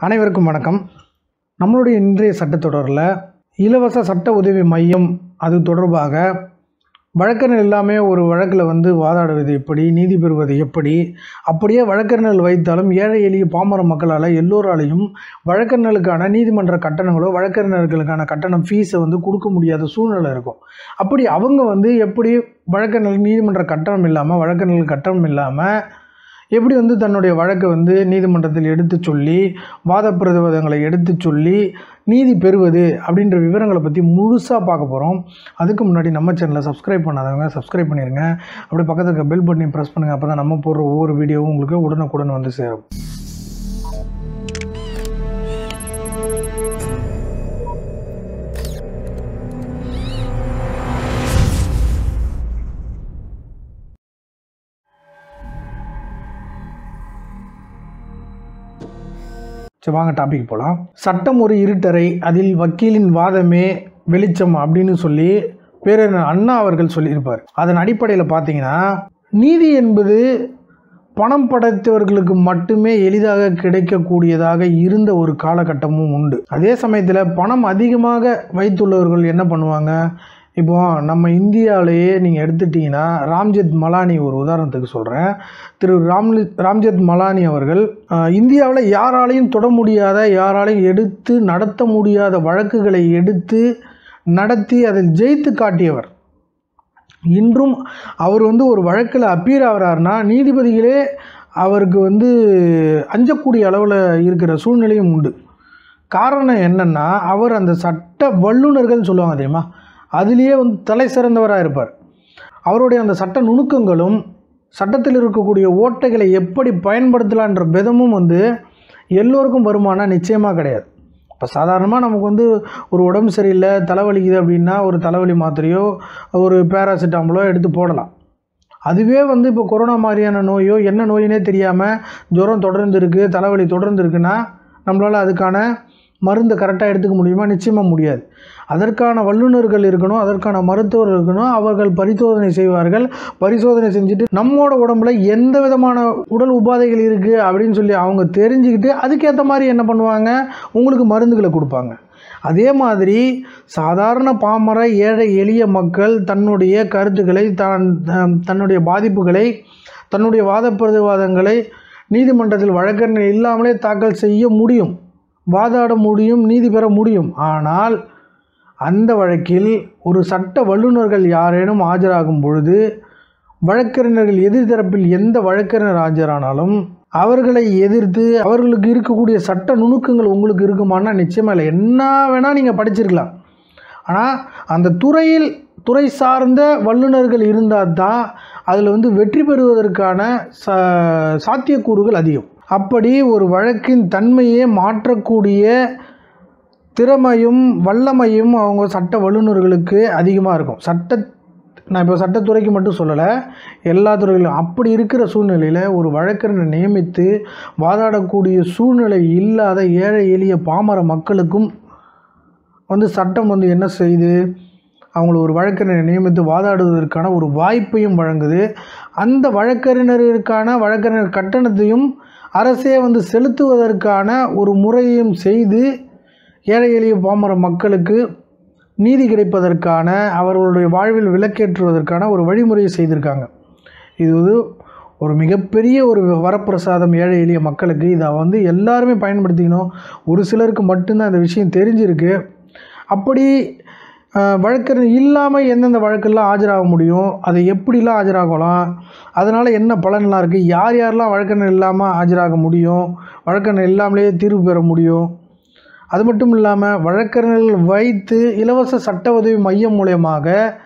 அனைவருக்கும் வணக்கம் நம்மளுடைய இன்றைய சட்டத்தொடரில் இலவச சட்ட உதவி மையம் அது தொடர்பாக வழக்கறிஞர் எல்லாமே ஒரு வழக்கில் வந்து வாதாடுவது எப்படி நீதி பெறுவது எப்படி அப்படியே வழக்கறிஞர்கள் வைத்தாலும் ஏழை எளிய பாமர மக்களால் எல்லோராலையும் வழக்கறிஞர்களுக்கான நீதிமன்ற கட்டணங்களோ வழக்கறிஞர்களுக்கான கட்டணம் ஃபீஸை வந்து கொடுக்க முடியாத சூழ்நிலை இருக்கும் அப்படி அவங்க வந்து எப்படி வழக்கறிஞர்களுக்கு நீதிமன்ற கட்டணம் இல்லாமல் வழக்கறிஞர்களுக்கு கட்டணம் இல்லாமல் எப்படி வந்து தன்னுடைய வழக்கை வந்து நீதிமன்றத்தில் எடுத்து சொல்லி வாத பிரதிவாதங்களை எடுத்து சொல்லி நீதி பெறுவது அப்படின்ற விவரங்களை பற்றி முழுசாக பார்க்க போகிறோம் அதுக்கு முன்னாடி நம்ம சேனலை சப்ஸ்கிரைப் பண்ணாதவங்க சப்ஸ்கிரைப் பண்ணிடுங்க அப்படியே பக்கத்துல இருக்க பெல் பட்டனையும் ப்ரெஸ் பண்ணுங்கள் அப்போ தான் நம்ம போடுற ஒவ்வொரு வீடியோவும் உங்களுக்கு உடனுக்குடன் வந்து சேரும் சரி வாங்க டாபிக் போகலாம் சட்டம் ஒரு இருட்டறை அதில் வக்கீலின் வாதமே வெளிச்சம் அப்படின்னு சொல்லி பேரறிஞர் அண்ணா அவர்கள் சொல்லியிருப்பார் அதன் அடிப்படையில் பார்த்தீங்கன்னா நீதி என்பது பணம் படைத்தவர்களுக்கு மட்டுமே எளிதாக கிடைக்கக்கூடியதாக இருந்த ஒரு காலகட்டமும் உண்டு அதே சமயத்தில் பணம் அதிகமாக வைத்துள்ளவர்கள் என்ன பண்ணுவாங்க இப்போ நம்ம இந்தியாவிலேயே நீங்கள் எடுத்துட்டிங்கன்னா ராம்ஜெத் மலானி ஒரு உதாரணத்துக்கு சொல்கிறேன் திரு ராம் ராம்ஜெத் மலானி அவர்கள் இந்தியாவில் யாராலையும் தொட முடியாத யாராலையும் எடுத்து நடத்த முடியாத வழக்குகளை எடுத்து நடத்தி அதில் ஜெயித்து காட்டியவர் இன்றும் அவர் வந்து ஒரு வழக்கில் அப்பீர் ஆகிறாருன்னா நீதிபதிகளே அவருக்கு வந்து அஞ்சக்கூடிய அளவில் இருக்கிற சூழ்நிலையும் உண்டு காரணம் என்னென்னா அவர் அந்த சட்ட வல்லுநர்கள் சொல்லுவாங்க தெரியுமா அதுலேயே வந்து தலை சிறந்தவராக இருப்பார் அவருடைய அந்த சட்ட நுணுக்கங்களும் சட்டத்தில் இருக்கக்கூடிய ஓட்டைகளை எப்படி பயன்படுத்தலான்ற விதமும் வந்து எல்லோருக்கும் வருமானா நிச்சயமாக கிடையாது இப்போ சாதாரணமாக நமக்கு வந்து ஒரு உடம்பு சரியில்லை தலைவலிக்குது அப்படின்னா ஒரு தலைவலி மாத்திரையோ ஒரு பேராசிட்டாமலோ எடுத்து போடலாம் அதுவே வந்து இப்போ கொரோனா மாதிரியான நோயோ என்ன நோயினே தெரியாமல் ஜுரம் தொடர்ந்து இருக்குது தலைவலி தொடர்ந்து இருக்குன்னா நம்மளால் அதுக்கான மருந்தை கரெக்டாக எடுத்துக்க முடியுமா நிச்சயமாக முடியாது அதற்கான வல்லுநர்கள் இருக்கணும் அதற்கான மருத்துவர் இருக்கணும் அவர்கள் பரிசோதனை செய்வார்கள் பரிசோதனை செஞ்சுட்டு நம்மளோட உடம்புல எந்த விதமான உடல் உபாதைகள் இருக்குது அப்படின்னு சொல்லி அவங்க தெரிஞ்சுக்கிட்டு அதுக்கேற்ற மாதிரி என்ன பண்ணுவாங்க உங்களுக்கு மருந்துகளை கொடுப்பாங்க அதே மாதிரி சாதாரண பாமர ஏழை எளிய மக்கள் தன்னுடைய கருத்துக்களை தான் தன்னுடைய பாதிப்புகளை தன்னுடைய வாத பிரதிவாதங்களை நீதிமன்றத்தில் வழக்கறிஞர் இல்லாமலே தாக்கல் செய்ய முடியும் வாதாட முடியும் நீதி பெற முடியும் ஆனால் அந்த வழக்கில் ஒரு சட்ட வல்லுநர்கள் யாரேனும் ஆஜராகும் பொழுது வழக்கறிஞர்கள் எதிர்தரப்பில் எந்த வழக்கறிஞர் ஆஜரானாலும் அவர்களை எதிர்த்து அவர்களுக்கு இருக்கக்கூடிய சட்ட நுணுக்கங்கள் உங்களுக்கு இருக்குமானா நிச்சயமாக இல்லை என்ன வேணால் நீங்கள் படிச்சிருக்கலாம் ஆனால் அந்த துறையில் துறை சார்ந்த வல்லுநர்கள் இருந்தால் தான் அதில் வந்து வெற்றி பெறுவதற்கான ச சாத்தியக்கூறுகள் அதிகம் அப்படி ஒரு வழக்கின் தன்மையே மாற்றக்கூடிய திறமையும் வல்லமையும் அவங்க சட்ட வல்லுநர்களுக்கு அதிகமாக இருக்கும் சட்ட நான் இப்போ சட்டத்துறைக்கு மட்டும் சொல்லலை எல்லா துறையிலும் அப்படி இருக்கிற சூழ்நிலையில் ஒரு வழக்கறிஞர் நியமித்து வாதாடக்கூடிய சூழ்நிலை இல்லாத ஏழை எளிய பாமர மக்களுக்கும் வந்து சட்டம் வந்து என்ன செய்யுது அவங்கள ஒரு வழக்கறிஞரை நியமித்து வாதாடுவதற்கான ஒரு வாய்ப்பையும் வழங்குது அந்த வழக்கறிஞருக்கான வழக்கறிஞர் கட்டணத்தையும் அரசே வந்து செலுத்துவதற்கான ஒரு முறையையும் செய்து ஏழை எளிய பாமர மக்களுக்கு நீதி கிடைப்பதற்கான அவர்களுடைய வாழ்வில் விளக்கேற்றுவதற்கான ஒரு வழிமுறையை செய்திருக்காங்க இது வந்து ஒரு மிகப்பெரிய ஒரு வரப்பிரசாதம் ஏழை எளிய மக்களுக்கு இதை வந்து எல்லாருமே பயன்படுத்திக்கணும் ஒரு சிலருக்கு மட்டும்தான் இந்த விஷயம் தெரிஞ்சிருக்கு அப்படி வழக்கறிஞர் இல்லாமல் எந்தெந்த வழக்கெல்லாம் ஆஜராக முடியும் அதை எப்படிலாம் ஆஜராகலாம் அதனால் என்ன பலன்லாம் இருக்குது யார் யாரெல்லாம் வழக்கறிஞர் இல்லாமல் ஆஜராக முடியும் வழக்கறிஞர் இல்லாமலே தீர்வு பெற முடியும் அது மட்டும் இல்லாமல் வழக்கறிஞர்கள் வைத்து இலவச சட்ட உதவி மையம் மூலயமாக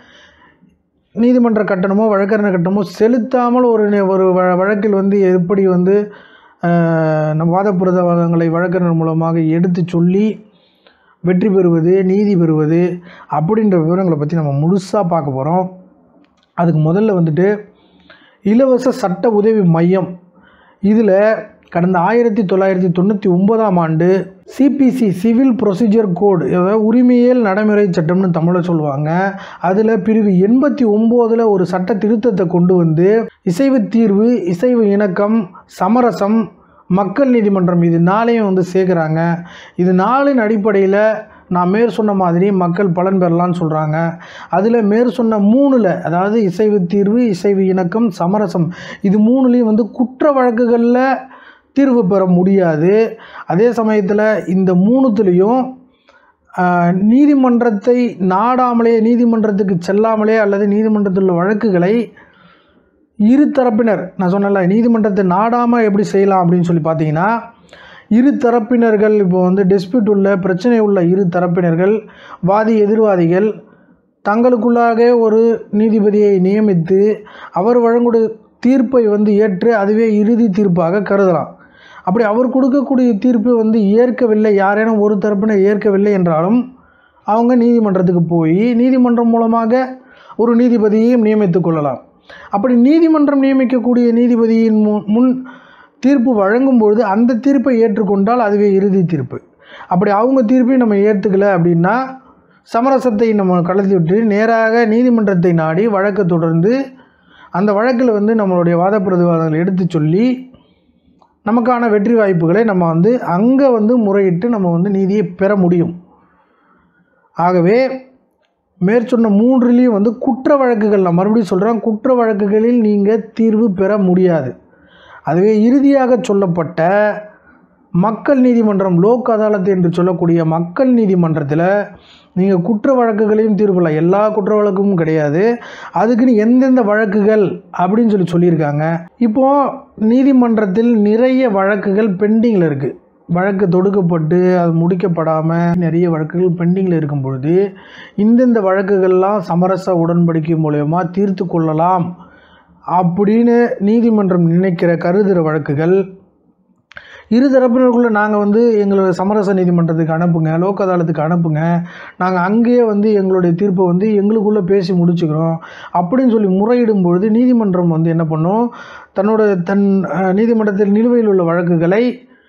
நீதிமன்ற கட்டணமோ வழக்கறிஞர் கட்டணமோ செலுத்தாமல் ஒரு ஒரு வழக்கில் வந்து எப்படி வந்து நம் வாதப்பிரதவாதங்களை வழக்கறிஞர் மூலமாக எடுத்து சொல்லி வெற்றி பெறுவது நீதி பெறுவது அப்படின்ற விவரங்களை பற்றி நம்ம முழுசாக பார்க்க போகிறோம் அதுக்கு முதல்ல வந்துட்டு இலவச சட்ட உதவி மையம் இதில் கடந்த ஆயிரத்தி தொள்ளாயிரத்தி தொண்ணூற்றி ஒன்பதாம் ஆண்டு சிபிசி சிவில் ப்ரொசீஜர் கோடு அதாவது உரிமையியல் நடைமுறை சட்டம்னு தமிழில் சொல்லுவாங்க அதில் பிரிவு எண்பத்தி ஒம்போதில் ஒரு சட்ட திருத்தத்தை கொண்டு வந்து இசைவு தீர்வு இசைவு இணக்கம் சமரசம் மக்கள் நீதிமன்றம் இது நாளையும் வந்து சேர்க்குறாங்க இது நாளின் அடிப்படையில் நான் மேற் சொன்ன மாதிரி மக்கள் பலன் பெறலான்னு சொல்கிறாங்க அதில் மேற் சொன்ன மூணில் அதாவது இசைவு தீர்வு இசைவு இணக்கம் சமரசம் இது மூணுலேயும் வந்து குற்ற வழக்குகளில் தீர்வு பெற முடியாது அதே சமயத்தில் இந்த மூணுத்துலேயும் ஆஹ், நீதிமன்றத்தை நாடாமலே நீதிமன்றத்துக்கு செல்லாமலே அல்லது நீதிமன்றத்தில் உள்ள வழக்குகளை இரு தரப்பினர் நான் சொன்னல நீதிமன்றத்தை நாடாமல் எப்படி செய்யலாம் அப்படின்னு சொல்லி பார்த்தீங்கன்னா இரு தரப்பினர்கள் இப்போ வந்து டிஸ்பியூட் உள்ள பிரச்சனை உள்ள இரு தரப்பினர்கள் வாதி எதிர்வாதிகள் தங்களுக்குள்ளாக ஒரு நீதிபதியை நியமித்து அவர் வழங்குடைய தீர்ப்பை வந்து ஏற்று அதுவே இறுதி தீர்ப்பாக கருதலாம் அப்படி அவர் கொடுக்கக்கூடிய தீர்ப்பை வந்து ஏற்கவில்லை யாரேனும் ஒரு தரப்பினர் ஏற்கவில்லை என்றாலும் அவங்க நீதிமன்றத்துக்கு போய் நீதிமன்றம் மூலமாக ஒரு நீதிபதியையும் நியமித்துக் கொள்ளலாம் அப்படி நீதிமன்றம் நியமிக்கக்கூடிய நீதிபதியின் மு- முன் தீர்ப்பு வழங்கும் பொழுது அந்த தீர்ப்பை ஏற்றுக்கொண்டால் அதுவே இறுதி தீர்ப்பு அப்படி அவங்க தீர்ப்பை நம்ம ஏற்றுக்கல அப்படின்னா சமரசத்தை நம்ம கலத்தி விட்டு நேராக நீதிமன்றத்தை நாடி வழக்கை தொடர்ந்து அந்த வழக்கில் வந்து நம்மளுடைய வாத பிரதிவாதங்களை எடுத்து சொல்லி நமக்கான வெற்றி வாய்ப்புகளை நம்ம வந்து அங்கே வந்து முறையிட்டு நம்ம வந்து நீதியை பெற முடியும் ஆகவே மேற்சொன்ன மூன்றுலேயும் வந்து குற்ற வழக்குகள் நான் மறுபடியும் சொல்கிறேன் குற்ற வழக்குகளில் நீங்கள் தீர்வு பெற முடியாது அதுவே இறுதியாக சொல்லப்பட்ட மக்கள் நீதிமன்றம் லோக் அதாலத் என்று சொல்லக்கூடிய மக்கள் நீதிமன்றத்தில் நீங்கள் குற்ற வழக்குகளையும் தீர்ப்பலாம் எல்லா குற்ற வழக்கும் கிடையாது அதுக்குன்னு எந்தெந்த வழக்குகள் அப்படின்னு சொல்லி சொல்லியிருக்காங்க இப்போது நீதிமன்றத்தில் நிறைய வழக்குகள் பெண்டிங்கில் இருக்குது வழக்கு தொடுக்கப்பட்டு அது முடிக்கப்படாமல் நிறைய வழக்குகள் பெண்டிங்கில் இருக்கும் பொழுது இந்தந்த வழக்குகள்லாம் சமரச உடன்படிக்கை மூலயமா தீர்த்து கொள்ளலாம் அப்படின்னு நீதிமன்றம் நினைக்கிற கருதுகிற வழக்குகள் இரு தரப்பினருக்குள்ளே நாங்கள் வந்து எங்களோட சமரச நீதிமன்றத்துக்கு அனுப்புங்க லோக் அதாலத்துக்கு அனுப்புங்க நாங்கள் அங்கேயே வந்து எங்களுடைய தீர்ப்பை வந்து எங்களுக்குள்ளே பேசி முடிச்சுக்கிறோம் அப்படின்னு சொல்லி முறையிடும் பொழுது நீதிமன்றம் வந்து என்ன பண்ணும் தன்னோட தன் அஹ், நீதிமன்றத்தில் நிலுவையில் உள்ள வழக்குகளை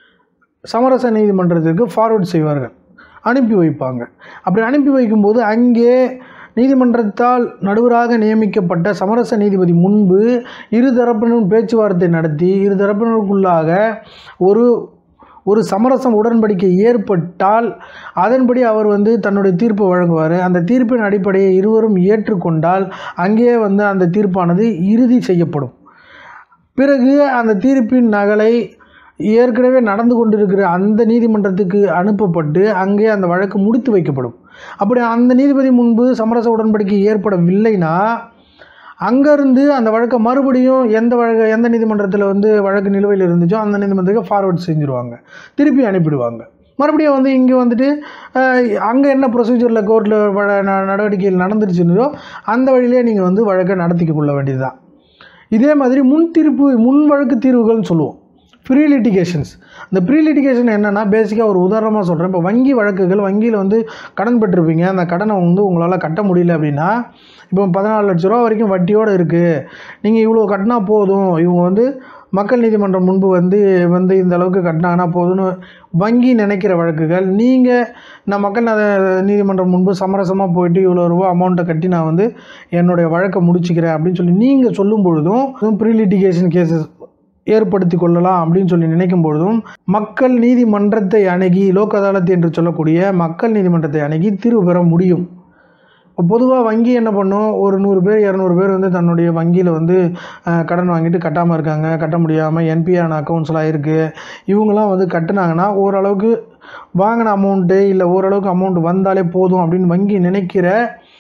சமரச நீதிமன்றத்திற்கு ஃபார்வர்ட் செய்வார்கள் அனுப்பி வைப்பாங்க அப்படி அனுப்பி வைக்கும்போது அங்கே நீதிமன்றத்தால் நடுவராக நியமிக்கப்பட்ட சமரச நீதிபதி முன்பு இரு தரப்பினரும் பேச்சுவார்த்தை நடத்தி இரு தரப்பினருக்குள்ளாக ஒரு ஒரு சமரசம் உடன்படிக்கை ஏற்பட்டால் அதன்படி அவர் வந்து தன்னுடைய தீர்ப்பை வழங்குவார் அந்த தீர்ப்பின் அடிப்படையை இருவரும் ஏற்றுக்கொண்டால் அங்கே வந்து அந்த தீர்ப்பானது இறுதி செய்யப்படும் பிறகு அந்த தீர்ப்பின் நகலை ஏற்கனவே நடந்து கொண்டிருக்கிற அந்த நீதிமன்றத்துக்கு அனுப்பப்பட்டு அங்கே அந்த வழக்கு முடித்து வைக்கப்படும் அப்படி அந்த நீதிபதி முன்பு சமரச உடன்படிக்கை ஏற்படவில்லைனா அங்கேருந்து அந்த வழக்கை மறுபடியும் எந்த வழக்கு எந்த நீதிமன்றத்தில் வந்து வழக்கு நிலுவையில் இருந்துச்சோ அந்த நீதிமன்றத்துக்கு ஃபார்வர்ட் செஞ்சுருவாங்க திருப்பி அனுப்பிடுவாங்க மறுபடியும் வந்து இங்கே வந்துட்டு அங்கே என்ன ப்ரொசீஜரில் கோர்ட்டில் நடவடிக்கைகள் நடந்துருச்சுன்னோ அந்த வழியிலே நீங்கள் வந்து வழக்கை நடத்திக்க கொள்ள வேண்டியது தான் இதே மாதிரி முன் தீர்ப்பு முன் வழக்கு தீர்வுகள்னு சொல்லுவோம் ப்ரீ லிட்டிகேஷன்ஸ் இந்த ப்ரீ லிட்டிகேஷன் என்னென்னா பேசிக்காக ஒரு உதாரணமாக சொல்கிறேன் இப்போ வங்கி வழக்குகள் வங்கியில் வந்து கடன் பெற்றிருப்பீங்க அந்த கடனை வந்து உங்களால் கட்ட முடியல அப்படின்னா இப்போ பதினாலு லட்ச ரூபா வரைக்கும் வட்டியோடு இருக்குது நீங்கள் இவ்வளோ கட்டினா போதும் இவங்க வந்து மக்கள் நீதிமன்றம் முன்பு வந்து வந்து இந்த அளவுக்கு கட்டினாங்கன்னா போதும்னு வங்கி நினைக்கிற வழக்குகள் நீங்கள் நான் மக்கள் நல- நீதிமன்றம் முன்பு சமரசமாக போயிட்டு இவ்வளோ ரூபா அமௌண்ட்டை கட்டி நான் வந்து என்னுடைய வழக்கை முடிச்சுக்கிறேன் அப்படின்னு சொல்லி நீங்கள் சொல்லும் பொழுதும் ப்ரீ லிட்டிகேஷன் கேசஸ் ஏற்படுத்தி கொள்ளலாம் அப்படின்னு சொல்லி நினைக்கும் பொழுதும் மக்கள் நீதிமன்றத்தை அணுகி லோக் அதாலத் என்று சொல்லக்கூடிய மக்கள் நீதிமன்றத்தை அணுகி தீர்வு பெற முடியும் இப்போ பொதுவாக வங்கி என்ன பண்ணும் ஒரு நூறு பேர் இரநூறு பேர் வந்து தன்னுடைய வங்கியில் வந்து அஹ், கடன் வாங்கிட்டு கட்டாமல் இருக்காங்க கட்ட முடியாமல் என்பிஆர் அக்கௌண்ட்ஸ்லாம் இருக்குது இவங்கெல்லாம் வந்து கட்டுனாங்கன்னா ஓரளவுக்கு வாங்கின அமௌண்ட்டு இல்லை ஓரளவுக்கு அமௌண்ட் வந்தாலே போதும் அப்படின்னு வங்கி நினைக்கிற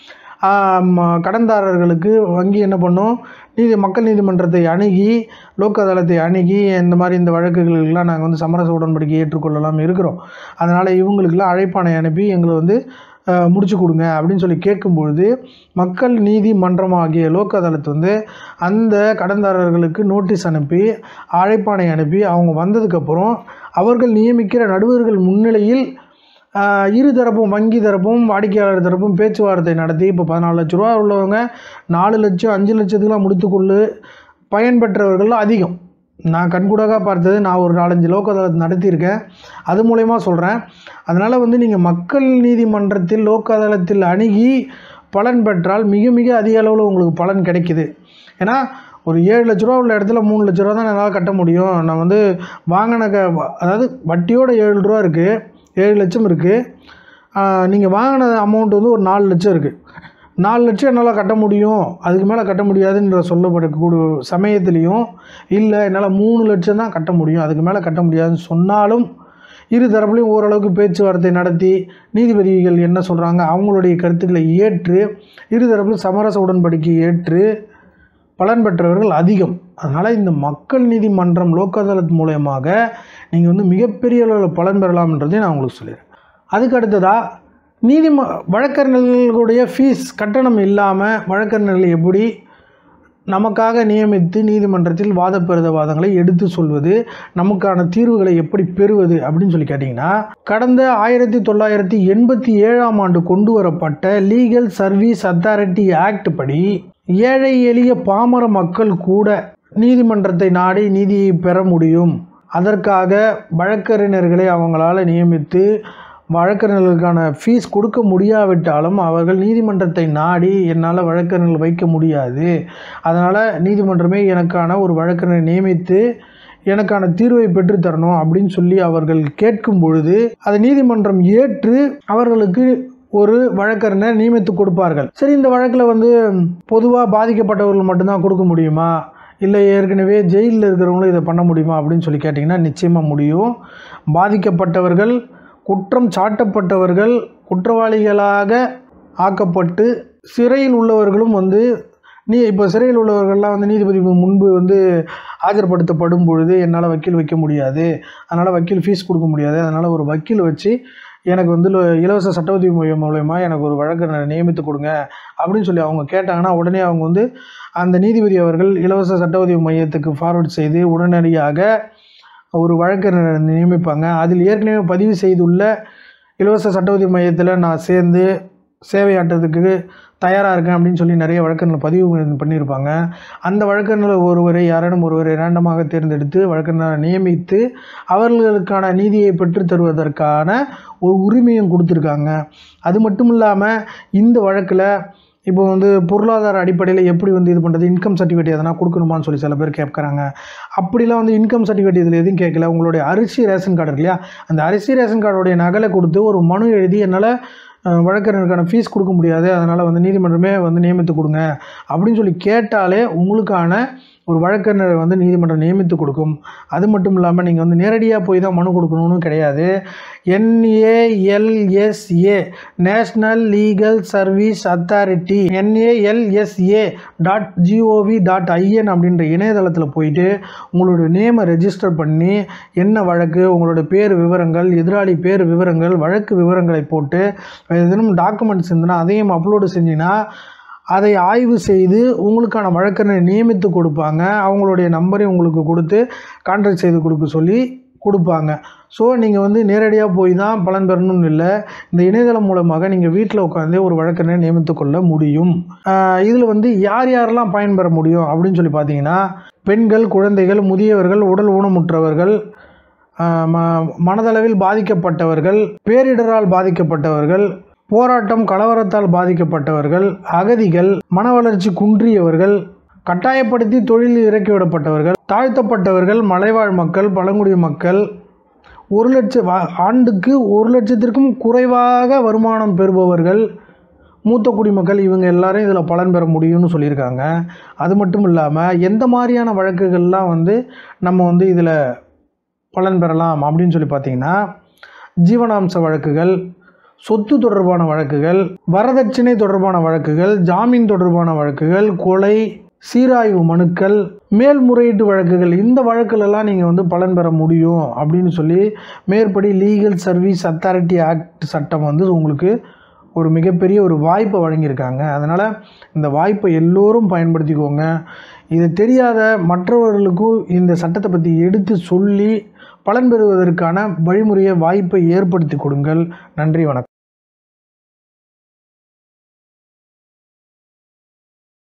ஆம், கடன்தாரர்களுக்கு வங்கி என்ன பண்ணும் நீதி மக்கள் நீதிமன்றத்தை அணுகி லோக் அதாலத்தை அணுகி இந்த மாதிரி இந்த வழக்குகளுக்கெல்லாம் நாங்கள் வந்து சமரச உடன்படிக்கை ஏற்றுக்கொள்ளலாம் இருக்கிறோம் அதனால் இவங்களுக்கெல்லாம் அழைப்பானை அனுப்பி எங்களை வந்து அஹ், முடிச்சு கொடுங்க அப்படின்னு சொல்லி கேட்கும்பொழுது மக்கள் நீதிமன்றமாகிய லோக் அதாலத் வந்து அந்த கடன்தாரர்களுக்கு நோட்டீஸ் அனுப்பி அழைப்பானை அனுப்பி அவங்க வந்ததுக்கப்புறம் அவர்கள் நியமிக்கிற நடுவர்கள் முன்னிலையில் ஆஹ், இரு தரப்பும் வங்கி தரப்பும் வாடிக்கையாளர் தரப்பும் பேச்சுவார்த்தை நடத்தி இப்போ பதினாலு லட்ச ரூபா உள்ளவங்க நாலு லட்சம் அஞ்சு லட்சத்துக்குலாம் முடித்துக்கொண்டு பயன்பெற்றவர்கள் அதிகம் நான் கண்கூடாக பார்த்தது நான் ஒரு நாலஞ்சு லோக் அதாலத் நடத்தியிருக்கேன் அது மூலயமா சொல்கிறேன் அதனால் வந்து நீங்கள் மக்கள் நீதிமன்றத்தில் லோக் அதாலத்தில் அணுகி பலன் பெற்றால் மிக மிக அதிக அளவில் உங்களுக்கு பலன் கிடைக்குது ஏன்னா ஒரு ஏழு லட்ச ரூபா உள்ள இடத்துல மூணு லட்ச ரூபா தான் என்னால் கட்ட முடியும் நான் வந்து வாங்கின க அதாவது வட்டியோட ஏழு ரூபா இருக்குது ஏழு லட்சம் இருக்குது நீங்கள் வாங்கின அமௌண்ட் வந்து ஒரு நாலு லட்சம் இருக்குது நாலு லட்சம் என்னால் கட்ட முடியும் அதுக்கு மேலே கட்ட முடியாதுன்ற சொல்லப்படக்கூடிய சமயத்துலேயும் இல்லை என்னால் மூணு லட்சம் தான் கட்ட முடியும் அதுக்கு மேலே கட்ட முடியாதுன்னு சொன்னாலும் இரு தரப்புலையும் ஓரளவுக்கு பேச்சுவார்த்தை நடத்தி நீதிபதிகள் என்ன சொல்கிறாங்க அவங்களுடைய கருத்துக்களை ஏற்று இரு தரப்புலையும் சமரச உடன்படிக்கை ஏற்று பலன் பெற்றவர்கள் அதிகம் அதனால் இந்த மக்கள் நீதிமன்றம் லோக் அதாலத் மூலயமாக நீங்கள் வந்து மிகப்பெரிய அளவில் பலன் பெறலாம்ன்றதையும் நான் உங்களுக்கு சொல்லிடுறேன் அதுக்கு அடுத்ததாக நீதிம வழக்கறிஞர்களுடைய ஃபீஸ் கட்டணம் இல்லாமல் வழக்கறிஞர்கள் எப்படி நமக்காக நியமித்து நீதிமன்றத்தில் வாதப்பெறுத வாதங்களை எடுத்து சொல்வது நமக்கான தீர்வுகளை எப்படி பெறுவது அப்படின்னு சொல்லி கேட்டிங்கன்னா கடந்த ஆயிரத்தி தொள்ளாயிரத்தி எண்பத்தி ஏழாம் ஆண்டு கொண்டு வரப்பட்ட லீகல் சர்வீஸ் அத்தாரிட்டி ஆக்ட் படி ஏழை எளிய பாமர மக்கள் கூட நீதிமன்றத்தை நாடி நீதியை பெற முடியும் அதற்காக வழக்கறிஞர்களை அவங்களால நியமித்து வழக்கறிஞர்களுக்கான ஃபீஸ் கொடுக்க முடியாவிட்டாலும் அவர்கள் நீதிமன்றத்தை நாடி என்னால் வழக்கறிஞர்கள் வைக்க முடியாது அதனால் நீதிமன்றமே எனக்கான ஒரு வழக்கறிஞரை நியமித்து எனக்கான தீர்வை பெற்றுத்தரணும் அப்படின்னு சொல்லி அவர்கள் கேட்கும் பொழுது அதை நீதிமன்றம் ஏற்று அவர்களுக்கு ஒரு வழக்கறிஞர் நியமித்து கொடுப்பார்கள் சரி இந்த வழக்கில் வந்து பொதுவாக பாதிக்கப்பட்டவர்கள் மட்டும்தான் கொடுக்க முடியுமா இல்லை ஏற்கனவே ஜெயிலில் இருக்கிறவங்களும் இதை பண்ண முடியுமா அப்படின்னு சொல்லி கேட்டிங்கன்னா நிச்சயமாக முடியும் பாதிக்கப்பட்டவர்கள் குற்றம் சாட்டப்பட்டவர்கள் குற்றவாளிகளாக ஆக்கப்பட்டு சிறையில் உள்ளவர்களும் வந்து நீ இப்போ சிறையில் உள்ளவர்கள்லாம் வந்து நீதிபதி முன்பு வந்து ஆஜர்படுத்தப்படும் பொழுது என்னால் வக்கீல் வைக்க முடியாது அதனால் வக்கீல் ஃபீஸ் கொடுக்க முடியாது அதனால் ஒரு வக்கீல் வச்சு எனக்கு வந்து லோ- இலவச சட்ட உதவி மையம் மூலயமா எனக்கு ஒரு வழக்கறிஞரை நியமித்து கொடுங்க அப்படின்னு சொல்லி அவங்க கேட்டாங்கன்னா உடனே அவங்க வந்து அந்த நீதிபதி அவர்கள் இலவச சட்ட உதவி மையத்துக்கு ஃபார்வர்ட் செய்து உடனடியாக ஒரு வழக்கறிஞரை நியமிப்பாங்க அதில் ஏற்கனவே பதிவு செய்துள்ள இலவச சட்ட உதவி மையத்தில் நான் சேர்ந்து சேவையாற்றுறதுக்கு தயாராக இருக்கேன் அப்படின்னு சொல்லி நிறைய வழக்கறிஞர்கள் பதிவு பண்ணி- பண்ணியிருப்பாங்க அந்த வழக்கறிஞர் ஒருவரை யாரேனும் ஒருவரை ரேண்டமாக தேர்ந்தெடுத்து வழக்கறிஞரை நியமித்து அவர்களுக்கான நீதியை பெற்றுத் தருவதற்கான ஒரு உரிமையும் கொடுத்துருக்காங்க அது மட்டும் இல்லாமல் இந்த வழக்கில் இப்போ வந்து பொருளாதார அடிப்படையில் எப்படி வந்து இது பண்ணுறது இன்கம் சர்டிஃபிகேட் எதனா கொடுக்கணுமான்னு சொல்லி சில பேர் கேட்குறாங்க அப்படிலாம் வந்து இன்கம் சர்டிஃபிகேட் இதில் எதுவும் கேட்கல உங்களுடைய அரிசி ரேஷன் கார்டு இருக்கு இல்லையா அந்த அரிசி ரேஷன் கார்டுடைய நகலை கொடுத்து ஒரு மனு எழுதி என்னால் அஹ், வழக்கறிஞருக்கான ஃபீஸ் கொடுக்க முடியாது அதனால் வந்து நீதிமன்றமே வந்து நியமித்து கொடுங்க அப்படின்னு சொல்லி கேட்டாலே உங்களுக்கான ஒரு வழக்கறிஞரை வந்து நீதிமன்றம் நியமித்து கொடுக்கும் அது மட்டும் இல்லாமல் நீங்கள் வந்து நேரடியாக போய் தான் மனு கொடுக்கணும்னு கிடையாது NALSA national legal service authority NALSA dot GOV dot IN அப்படின்ற இணையதளத்தில் போயிட்டு உங்களுடைய நேமை ரெஜிஸ்டர் பண்ணி என்ன வழக்கு உங்களோட பேர் விவரங்கள் எதிராளி பேர் விவரங்கள் வழக்கு விவரங்களை போட்டு எதுவும் டாக்குமெண்ட்ஸ் இருந்ததுன்னா அதையும் அப்லோடு செஞ்சீங்கன்னா அதை ஆய்வு செய்து உங்களுக்கான வழக்கறிஞரை நியமித்து கொடுப்பாங்க அவங்களுடைய நம்பரையும் உங்களுக்கு கொடுத்து கான்ட்ராக்ட் செய்து கொடுக்க சொல்லி கொடுப்பாங்க ஸோ நீங்கள் வந்து நேரடியாக போய் தான் பலன் பெறணும்னு இல்லை இந்த இணையதளம் மூலமாக நீங்கள் வீட்டில் உட்காந்தே ஒரு வழக்கறிஞரை நியமித்து கொள்ள முடியும் இதில் வந்து யார் யாரெல்லாம் பயன்பெற முடியும் அப்படின்னு சொல்லி பார்த்தீங்கன்னா பெண்கள் குழந்தைகள் முதியவர்கள் உடல் ஊனமுற்றவர்கள் ஆஹ் ம- மனதளவில் பாதிக்கப்பட்டவர்கள் பேரிடரால் பாதிக்கப்பட்டவர்கள் போராட்டம் கலவரத்தால் பாதிக்கப்பட்டவர்கள் அகதிகள் மன வளர்ச்சி குன்றியவர்கள் கட்டாயப்படுத்தி தொழிலில் இறக்கிவிடப்பட்டவர்கள் தாழ்த்தப்பட்டவர்கள் மலைவாழ் மக்கள் பழங்குடி மக்கள் ஒரு லட்ச வா- ஆண்டுக்கு ஒரு லட்சத்திற்கும் குறைவாக வருமானம் பெறுபவர்கள் மூத்த குடிமக்கள் இவங்க எல்லாரும் இதில் பலன் பெற முடியும்னு சொல்லியிருக்காங்க அது மட்டும் இல்லாமல் எந்த மாதிரியான வழக்குகள்லாம் வந்து நம்ம வந்து இதில் பலன் பெறலாம் அப்படின்னு சொல்லி பார்த்தீங்கன்னா ஜீவனாம்ச வழக்குகள் சொத்து தொடர்பான வழக்குகள் வரதட்சணை தொடர்பான வழக்குகள் ஜாமீன் தொடர்பான வழக்குகள் கொலை சீராய்வு மனுக்கள் மேல்முறையீட்டு வழக்குகள் இந்த வழக்குலெல்லாம் நீங்கள் வந்து பலன் பெற முடியும் அப்படின்னு சொல்லி மேற்படி லீகல் சர்வீஸ் அத்தாரிட்டி ஆக்ட் சட்டம் வந்து உங்களுக்கு ஒரு மிகப்பெரிய ஒரு வாய்ப்பை வழங்கியிருக்காங்க அதனால் இந்த வாய்ப்பை எல்லோரும் பயன்படுத்திக்கோங்க இது தெரியாத மற்றவர்களுக்கும் இந்த சட்டத்தை பற்றி எடுத்து சொல்லி பலன் பெறுவதற்கான வழிமுறையை வாய்ப்பை ஏற்படுத்தி கொடுங்கள் நன்றி வணக்கம்